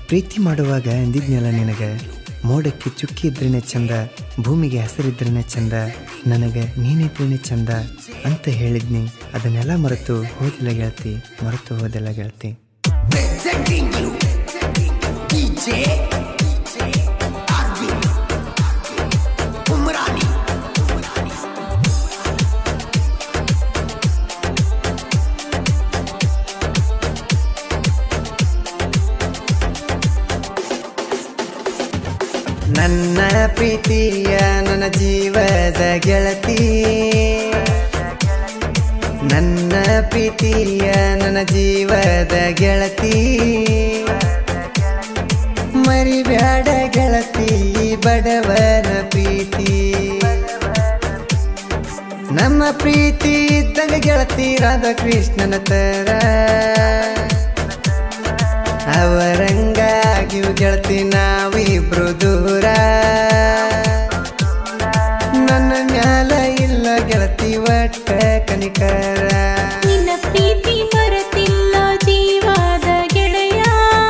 ಪ್ರೀತಿ ಮಾಡುವಾಗ ಅಂದಿದ್ನಲ್ಲ ನಿನಗೆ ಮೋಡಕ್ಕೆ ಚುಕ್ಕಿ ಇದ್ರೇನೆ ಚಂದ ಭೂಮಿಗೆ ಹೆಸರಿದ್ರೇನೆ ಚಂದ ನನಗೆ ನೀನಿದ್ರೇನೆ ಚಂದ ಅಂತ ಹೇಳಿದ್ನಿ ಅದನ್ನೆಲ್ಲ ಮರೆತು ಹೋದಿಲ್ಲ ಗೆಳತಿ ಮರೆತು ಹೋದಿಲ್ಲ ಗೆಳತಿ Presenting you DJ Arvind Umrani ನನ್ನ ಪ್ರೀತಿಯ ನನ್ನ ಜೀವದ ಗೆಳತಿ ನನ್ನ ಪ್ರೀತಿಯ ನನ್ನ ಜೀವದ ಗೆಳತಿ ಮರಿಬ್ಯಾಡ ಗೆಳತಿ ಬಡವನ ಪ್ರೀತಿ ನಮ್ಮ ಪ್ರೀತಿ ಇದ್ದಂಗ ಗೆಳತಿ ರಾಧಾಕೃಷ್ಣನ ತರ ಅವರಂಗಾಗಿವು ಗೆಳತಿ ನಾವಿಬ್ರು ದೂರ ನನ್ನ ಮ್ಯಾಲ ಇಲ್ಲ ಗೆಳತಿ ಒಟ್ಟ ಕನಿಕರ ನಿನ್ನ ಪ್ರೀತಿ ಮರೆತಿಲ್ಲ ಜೀವದ ಗೆಳೆಯ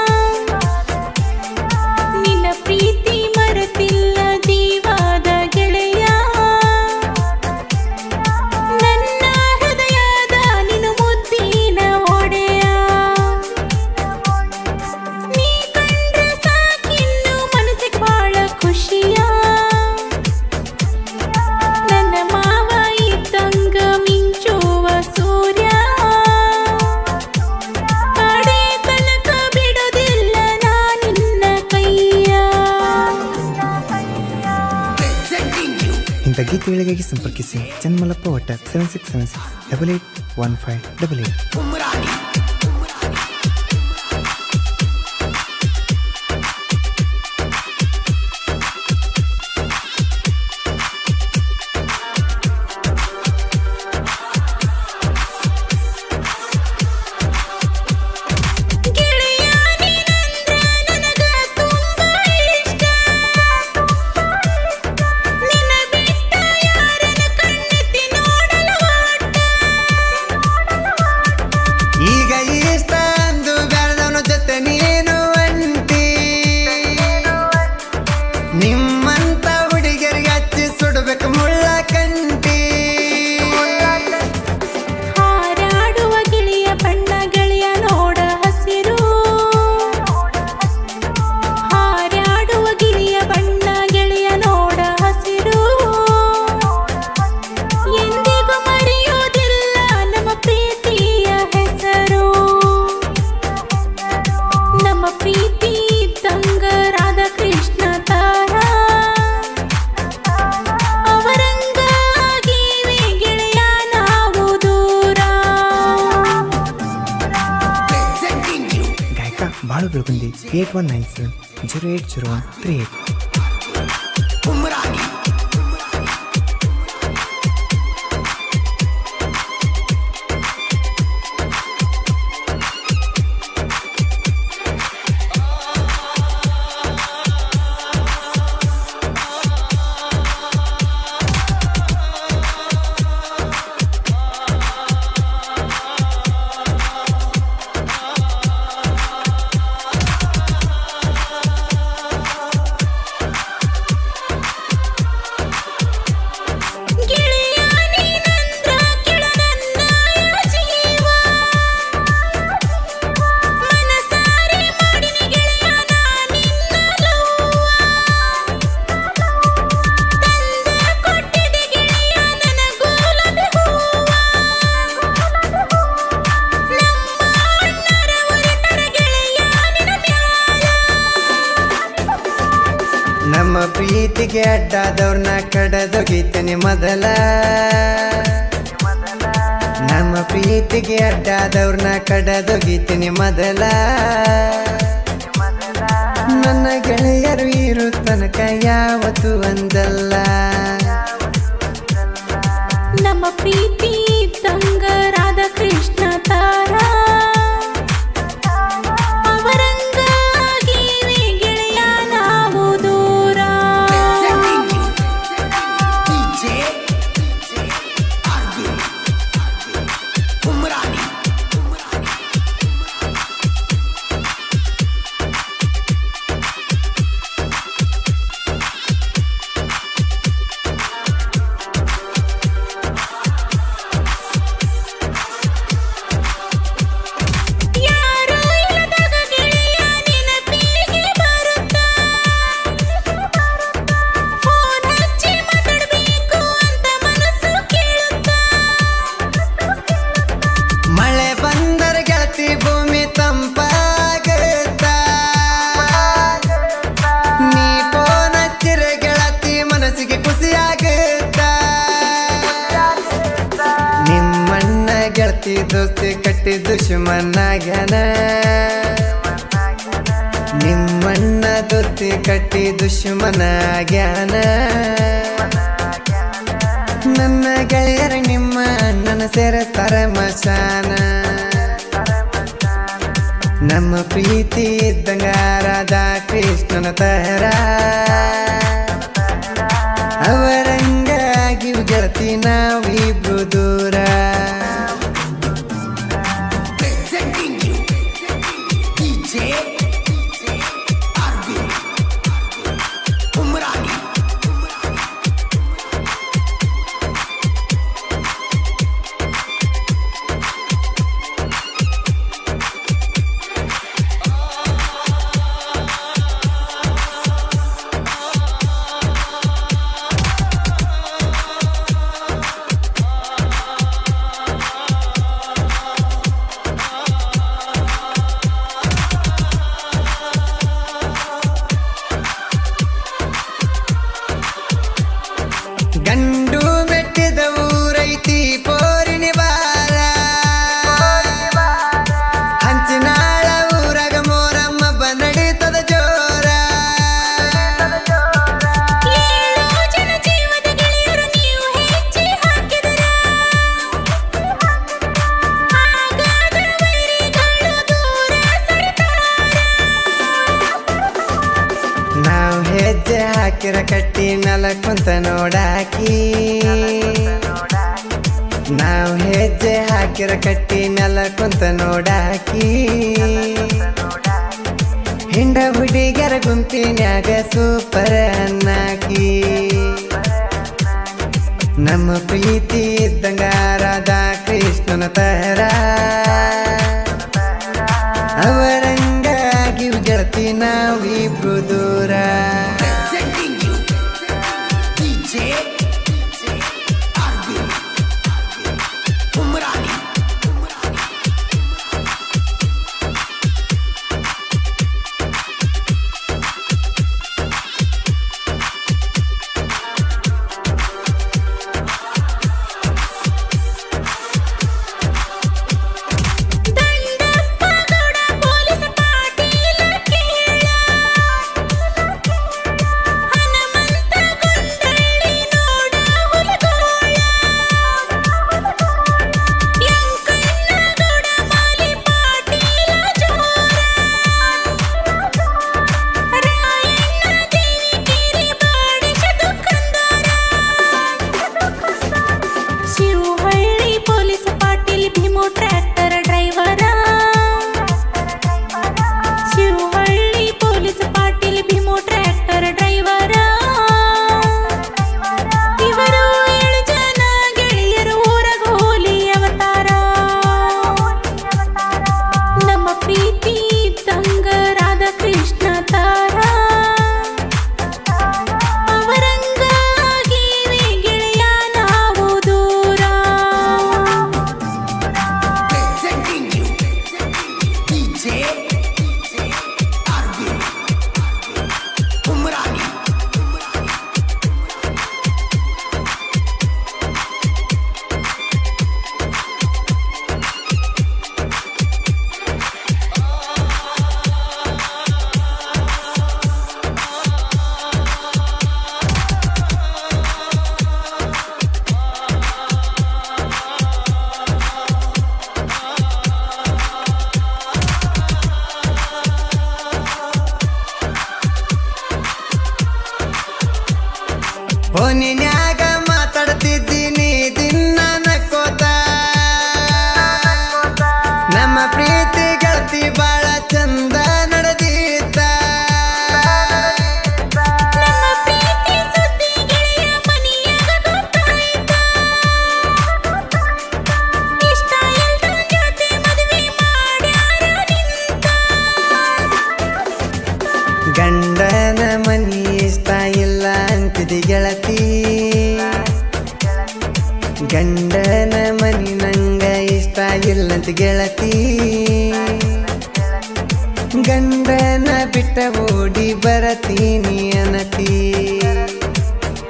ನಿನ್ನ ಪ್ರೀತಿ ಮರೆತಿಲ್ಲ ಜೀವದ ಗೆಳೆಯ ನನ್ನ ಹೃದಯದ ನಿನ್ನ ಮುದ್ದಿನ ಒಡೆಯ ನೀ ಕಂಡ್ರೆ ಸಾಕಿನ್ನು ಮನಸ್ಸಿಗೆ ಬಾಳ ಖುಷಿಯ ನನ್ನ ಮಾವ ಇದ್ದಂಗ ಮಿಂಚುವ ಸೂರ್ಯ ಕಡೆ ತನಕ ಬಿಡೋದಿಲ್ಲ ನಾನಿನ್ನ ಕೈಯ Presenting you ಇಂಥ ಗೀತೆಗಳಿಗಾಗಿ ಸಂಪರ್ಕಿಸಿ ಚನ್ಮಲಪ್ಪ ಒಟ್ಟ seven six seven six double eight one five double eight Umrani ಗೆಳೆಯ ನೀನಂದ್ರ ನನಗ ತುಂಬಾ ಇಷ್ಟ ನಿನ್ನ ಬಿಟ್ಟ ಯಾರನ್ನ ಕಣ್ಣೆತ್ತಿ ನೋಡಲು ಒಟ್ಟ ಈಗ ಇಷ್ಟ ಅಂದು ಬೆಳೆದವನ ಜೊತೆ ನೀನು ಅಂಟಿ ನಿಮ್ಮಂತ ಹುಡುಗರಿಗೆ ಹಚ್ಚಿ ಸುಡಬೇಕು ಮುಳ್ಳ ಕಂಟಿ ಹಾರಾಡುವ ಗಿಳಿಯ ಬಣ್ಣ ಗೆಳೆಯ ನೋಡ ಹಸಿರು ಹಾರಾಡುವ ಗಿಳಿಯ ಬಣ್ಣ ಗೆಳೆಯ ನೋಡ ಹಸಿರು ಎಂದಿಗೂ ಮರೆಯೋದಿಲ್ಲ ನಮ್ಮ ಪ್ರೀತಿಯ ಹೆಸರು ನಮ್ಮ ಪ್ರೀತಿ ತಂಗ ರಾಧಾಕೃಷ್ಣ ತಾರ ಅವರಂಗಾಗಿವೆ ಗೆಳೆಯ ನಾವು ದೂರ Presenting you ಗಾಯಕ Balu Belagundi eight one nine seven zero eight zero one three eight Umrani ಗೆಳೆಯ ನೀನಂದ್ರ ಕೆಳ ನನ್ನ ಜೀವ ಮನಸಾರೆ ಮಾಡಿನಿ ಗೆಳೆಯ ನಾನಿನ್ನ ಲವ್ವ ತಂದ ಕೊಟ್ಟಿದೆ ಗೆಳೆಯ ನನಗೂ ಲಭೆ ಹೂವ ನಮ್ಮ ಅಣ್ಣರ ಹೊರಟರ ಗೆಳೆಯ ನಿನ್ನ ಮ್ಯಾಲ ನಮ್ಮ ಪ್ರೀತಿಗೆ ಅಡ್ಡಾದವ್ರನ್ನ ಕಡದೊಗಿತೇನೆ ಮೊದಲ ನಮ್ಮ ಪ್ರೀತಿಗೆ ಅಡ್ಡಾದವ್ರನ್ನ ಕಡದೊಗಿತೇನೆ ಮೊದಲ ನನ್ನ ಗೆಳೆಯರು ಇರು ತನಕ ಯಾವತ್ತು ಒಂದಲ್ಲ ನಮ್ಮ ಪ್ರೀತಿ ತಂಗ ರಾಧಾಕೃಷ್ಣ ತಾರ ಅವರಂಗಾಗಿವೆ ಗೆಳೆಯ ನಾವು ದೂರ Presenting you DJ Arvind Umrani ಪ್ರೀತಿ ದೋಸ್ತಿ ಕಟ್ಟಿ ದುಶ್ಮನಾಗ್ಯಾನ ನಿಮ್ಮಣ್ಣ ದೋಸ್ತಿ ಕಟ್ಟಿ ದುಶ್ಮನಾಗ್ಯಾನ ನನ್ನ ಗೆಳೆಯರ ನಿಮ್ಮ ಅಣ್ಣನ ಸೇರಿಸ್ತಾರ ಮಶಾನ ನಮ್ಮ ಪ್ರೀತಿ ಇದ್ದಂಗ ರಾಧಾ ಕೃಷ್ಣನ ತಹರ ಅವರಂಗಾಗಿ ಗೆಳತಿ ನಾವಿಬ್ರು ದೂರ Presenting you. DJ Arvind. Umrani. ಗಂಡು ಮೆಟ್ಟಿದ ಊರೈತಿ ಪೋರಿನಿ ಬಾರ ಹಂಚಿನಾಳ ಊರಾಗ ಮೋರಮ್ಮ ನಡೀತದ ಜೋರ ಏಳು ಜನ ಜೀವದ ಗೆಳೆಯರು ನೀವು ಹೆಚ್ಚಿ ಹಾಕಿದರ ಹಾಗಾದ ವೈರಿಗಳು ದೂರ ಸರಿತಾರ ನಾವ್ ಹೆಜ್ಜೆ ಹಾಕಿರ ಕಟ್ಟಿ ನೆಲ ಕುಂತ ನೋಡಾಕಿ ನಾವ್ ಹೆಜ್ಜೆ ಹಾಕಿರ ಕಟ್ಟಿ ನೆಲ ಕುಂತ ನೋಡಾಕಿ ಹಿಂಡ ಹುಡುಗರ ಗುಂಪಿನ್ಯಾಗ ಸೂಪರ್ ಅನ್ನಾಕಿ ನಮ್ಮ ಪ್ರೀತಿ ಇದ್ದಂಗ ರಾಧಾ ಕೃಷ್ಣನ ತಹರ ಅವರಂಗಾಗಿ ಗೆಳತಿ ನಾವಿಬ್ರು ದೂರ Presenting you. DJ Arvind. Umrani. Dandappa Gowda police Patil ಕೇಳ ಹನುಮಂತ ಗೊಂಡಳ್ಳಿ ನೋಡ ಹುಲಗೋಳ ಯಂಕಣ್ಣ ಗೌಡ ಮಾಲಿ ಪಾಟೀಲ ಜೋರ ರಾಯಣ್ಣ ದೇವಿಗಿರಿ ಬಾಡಿಶ ದುಃಖಂದರ Shivahalli police Patil Bhimu tractor driver Shivahalli police Patil Bhimu tractor driver ಇವರು ಏಳು ಜನ ಗೆಳೆಯರು ಊರಗ ಹೋಲಿ ಅವತಾರ ನಮ್ಮ ಪ್ರೀತಿ ತಂಗ ರಾಧಾಕೃಷ್ಣ ತಾರ ಅವರಂಗಾಗಿ ಗೆಳೆಯ ನಾವು ದೂರ Presenting you. DJ Arvind. Umrani. ಫೋನಿನ್ಯಾಗ ಮಾತಾಡ್ತಿದ್ದೀನಿ ದಿನ ನಕ್ಕೋತ ನಮ್ಮ ಪ್ರೀತಿ ಗೆಳತಿ ಬಾಳ ಚಂದ ನಡೆದೀತ ನಮ್ಮ ಪ್ರೀತಿ ಸುದ್ದಿ ಗೆಳೆಯ ಮನೆಯಾಗ ಗೊತ್ತಾಯ್ತ ಇಷ್ಟ ಇಲ್ದ ಜೊತೆ ಮದುವೆ ಮಾಡ್ಯಾರ ನಿಂತ ಗಂಡನ ಮನಿ ಇಷ್ಟ ಇಲ್ಲ ಅಂತಿದಿ ಗೆಳತಿ ಗಂಡನ ಮನಿ ನಂಗ ಇಷ್ಟ ಇಲ್ಲಂತ ಗೆಳತಿ ಗಂಡನ ಬಿಟ್ಟ ಓಡಿ ಬರತೀನಿ ಅನತಿ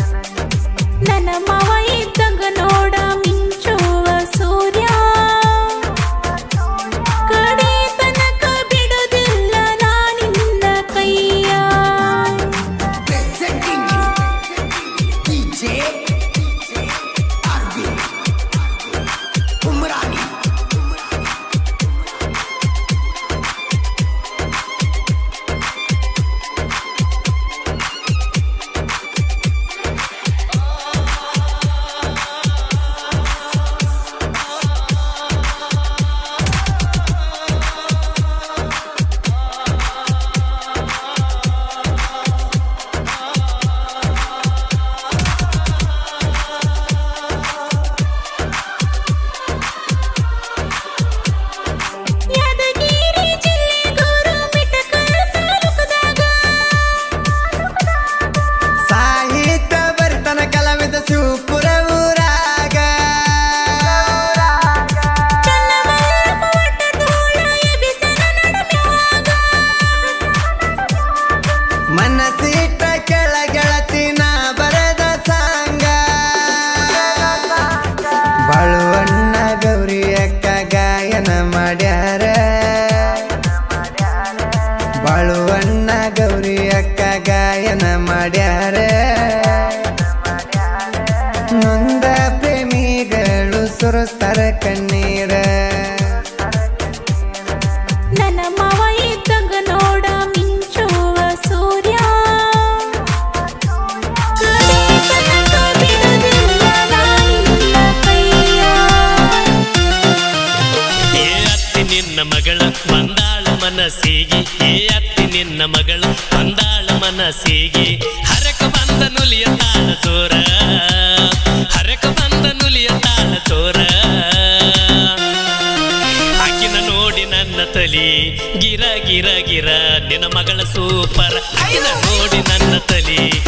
ನನ್ನ ಮಾವ ಇದ್ದಂಗ ನೋಡ ಮಿಂಚುವ ಸೂರ್ಯ ಮಾಡ್ಯಾರ ನೊಂದ ಪ್ರೇಮಿಗಳು ಸುರಸ್ತರ ಕಣ್ಣೀರ ನನ್ನ ಮಾವ ಇದ್ದಾಗ ನೋಡ ಮಿಂಚುವ ಸೂರ್ಯ ಕಡೆ ತನಕ ಬಿಡುವುದಿಲ್ಲ ನಾನಿನ್ನ ಕೈಯ ಏ ಅತ್ತಿ ನಿನ್ನ ಮಗಳ ಬಂದಾಳ ಮನಸ್ಸಿಗೆ ಏ ಅತ್ತಿ ನಿನ್ನ ಮಗಳು ಬಂದಾಳ ಮನಸ್ಸಿಗೆ ಹರಕ ಬಂದ ನುಲಿಯ ತಾಳ ಚೋರ ಹರಕ ಬಂದ ನುಲಿಯ ತಾಳ ಚೋರ ಆಕಿನ ನೋಡಿ ನನ್ನ ತಲಿ ಗಿರ ಗಿರ ಗಿರ ನಿನ್ನ ಮಗಳ ಸೂಪರ್ ಆಕಿನ ನೋಡಿ ನನ್ನ ತಲಿ